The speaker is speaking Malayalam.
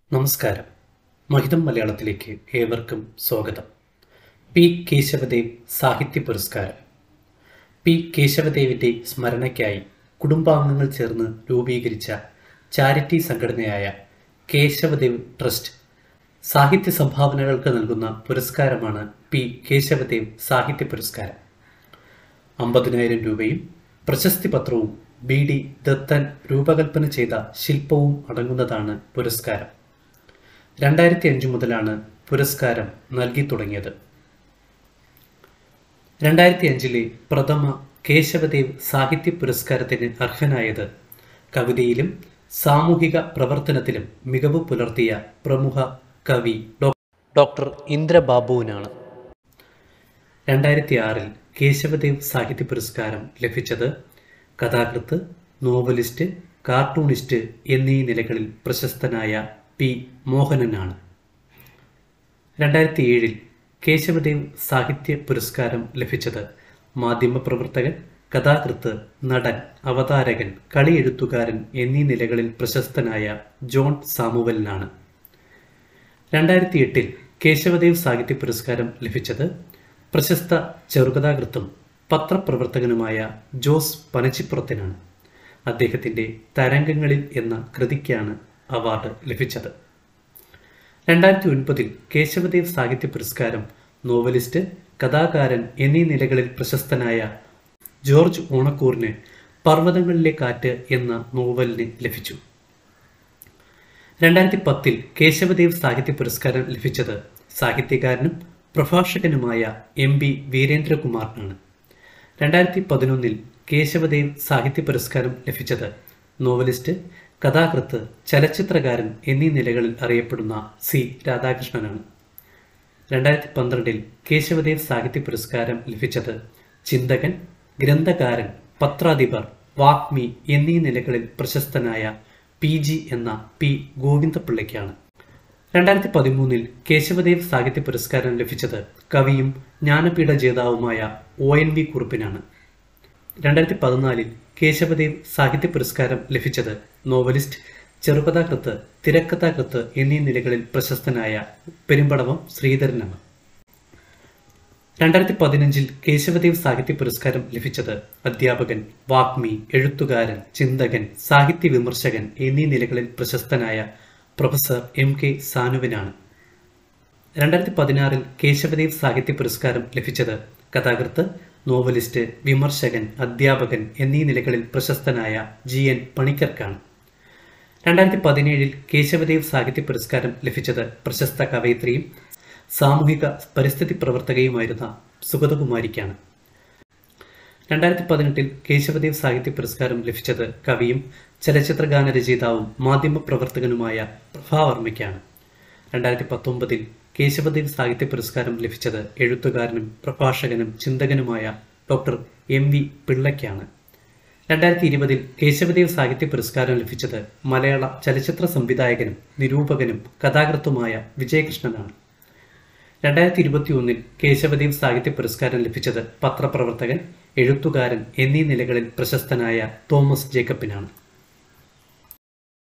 നമസ്കാരം മഹിതം മലയാളത്തിലേക്ക് ഏവർക്കും സ്വാഗതം പി കേശവദേവ് സാഹിത്യ പുരസ്കാരം പി കേശവദേവിൻ്റെ സ്മരണയ്ക്കായി കുടുംബാംഗങ്ങൾ ചേർന്ന് രൂപീകരിച്ച ചാരിറ്റി സംഘടനയായ കേശവദേവ് ട്രസ്റ്റ് സാഹിത്യ സംഭാവനകൾക്ക് നൽകുന്ന പുരസ്കാരമാണ് പി കേശവദേവ് സാഹിത്യ പുരസ്കാരം അമ്പതിനായിരം രൂപയും പ്രശസ്തി പത്രവും ബി ഡി ദത്തൻ രൂപകൽപ്പന ചെയ്ത ശില്പവും അടങ്ങുന്നതാണ് പുരസ്കാരം രണ്ടായിരത്തി അഞ്ച് മുതലാണ് പുരസ്കാരം നൽകി തുടങ്ങിയത് രണ്ടായിരത്തി അഞ്ചിലെ പ്രഥമ കേശവദേവ് സാഹിത്യ പുരസ്കാരത്തിന് അർഹനായത് കവിതയിലും സാമൂഹിക പ്രവർത്തനത്തിലും മികവ് പുലർത്തിയ പ്രമുഖ കവി ഡോക്ടർ ഇന്ദ്രബാബുവിനാണ് രണ്ടായിരത്തി ആറിൽ കേശവദേവ് സാഹിത്യ പുരസ്കാരം ലഭിച്ചത് കഥാകൃത്ത് നോവലിസ്റ്റ് കാർട്ടൂണിസ്റ്റ് എന്നീ നിലകളിൽ പ്രശസ്തനായ പി മോഹനനാണ് രണ്ടായിരത്തി ഏഴിൽ കേശവദേവ് സാഹിത്യ പുരസ്കാരം ലഭിച്ചത് മാധ്യമപ്രവർത്തകൻ കഥാകൃത്ത് നടൻ അവതാരകൻ കളിയെഴുത്തുകാരൻ എന്നീ നിലകളിൽ പ്രശസ്തനായ ജോൺ സാമുവലിനാണ് രണ്ടായിരത്തി എട്ടിൽ കേശവദേവ് സാഹിത്യ പുരസ്കാരം ലഭിച്ചത് പ്രശസ്ത ചെറുകഥാകൃത്തും പത്രപ്രവർത്തകനുമായ ജോസ് പനച്ചിപ്പുറത്തിനാണ് അദ്ദേഹത്തിൻ്റെ തരംഗങ്ങളിൽ എന്ന കൃതിക്കാണ് അവാർഡ് ലഭിച്ചത് രണ്ടായിരത്തി ഒൻപതിൽ കേശവദേവ് സാഹിത്യ പുരസ്കാരം നോവലിസ്റ്റ് കഥാകാരൻ എന്നീ നിലകളിൽ പ്രശസ്തനായ ജോർജ് ഓണക്കൂറിന് പർവ്വതങ്ങളിലെ കാറ്റ് എന്ന നോവലിന് ലഭിച്ചു രണ്ടായിരത്തി പത്തിൽ കേശവദേവ് സാഹിത്യ പുരസ്കാരം ലഭിച്ചത് സാഹിത്യകാരനും പ്രഭാഷകനുമായ എം ബി വീരേന്ദ്രകുമാറിനാണ് രണ്ടായിരത്തി പതിനൊന്നിൽ കേശവദേവ് സാഹിത്യ പുരസ്കാരം ലഭിച്ചത് നോവലിസ്റ്റ് കഥാകൃത്ത് ചലച്ചിത്രകാരൻ എന്നീ നിലകളിൽ അറിയപ്പെടുന്ന സി രാധാകൃഷ്ണനാണ് രണ്ടായിരത്തി പന്ത്രണ്ടിൽ കേശവദേവ് സാഹിത്യ പുരസ്കാരം ലഭിച്ചത് ചിന്തകൻ ഗ്രന്ഥകാരൻ പത്രാധിപർ വാഗ്മി എന്നീ നിലകളിൽ പ്രശസ്തനായ പി ജി എന്ന പി ഗോവിന്ദപിള്ളയ്ക്കാണ് രണ്ടായിരത്തി പതിമൂന്നിൽ കേശവദേവ് സാഹിത്യ പുരസ്കാരം ലഭിച്ചത് കവിയും ജ്ഞാനപീഠ ജേതാവുമായ ഒ എൻ വി കുറുപ്പിനാണ് രണ്ടായിരത്തി പതിനാലിൽ കേശവദേവ് സാഹിത്യ പുരസ്കാരം ലഭിച്ചത് നോവലിസ്റ്റ് ചെറുകഥാകൃത്ത് തിരക്കഥാകൃത്ത് എന്നീ നിലകളിൽ പ്രശസ്തനായ പെരുമ്പടവം ശ്രീധരനാണ് രണ്ടായിരത്തി പതിനഞ്ചിൽ കേശവദേവ് സാഹിത്യ പുരസ്കാരം ലഭിച്ചത് അധ്യാപകൻ വാഗ്മി എഴുത്തുകാരൻ ചിന്തകൻ സാഹിത്യ വിമർശകൻ എന്നീ നിലകളിൽ പ്രശസ്തനായ പ്രൊഫസർ എം കെ സാനുവിനാണ് രണ്ടായിരത്തി പതിനാറിൽ കേശവദേവ് സാഹിത്യ പുരസ്കാരം ലഭിച്ചത് കഥാകൃത്ത് നോവലിസ്റ്റ് വിമർശകൻ അധ്യാപകൻ എന്നീ നിലകളിൽ പ്രശസ്തനായ ജി എൻ പണിക്കർക്കാണ് രണ്ടായിരത്തി പതിനേഴിൽ കേശവദേവ് സാഹിത്യ പുരസ്കാരം ലഭിച്ചത് പ്രശസ്ത കവയിത്രിയും സാമൂഹിക പരിസ്ഥിതി പ്രവർത്തകയുമായിരുന്ന സുഗതകുമാരിക്കാണ് രണ്ടായിരത്തി പതിനെട്ടിൽ കേശവദേവ് സാഹിത്യ പുരസ്കാരം ലഭിച്ചത് കവിയും ചലച്ചിത്രഗാന രചയിതാവും മാധ്യമപ്രവർത്തകനുമായ പ്രഭാവർമ്മയ്ക്കാണ് രണ്ടായിരത്തി പത്തൊമ്പതിൽ കേശവദേവ് സാഹിത്യ പുരസ്കാരം ലഭിച്ചത് എഴുത്തുകാരനും പ്രഭാഷകനും ചിന്തകനുമായ ഡോക്ടർ എം വി പിള്ളയ്ക്കാണ് രണ്ടായിരത്തി ഇരുപതിൽ കേശവദേവ് സാഹിത്യ പുരസ്കാരം ലഭിച്ചത് മലയാള ചലച്ചിത്ര സംവിധായകനും നിരൂപകനും കഥാകൃത്തുമായ വിജയകൃഷ്ണനാണ് രണ്ടായിരത്തി ഇരുപത്തി ഒന്നിൽ കേശവദേവ് സാഹിത്യ പുരസ്കാരം ലഭിച്ചത് പത്രപ്രവർത്തകൻ എഴുത്തുകാരൻ എന്നീ നിലകളിൽ പ്രശസ്തനായ തോമസ് ജേക്കബിനാണ്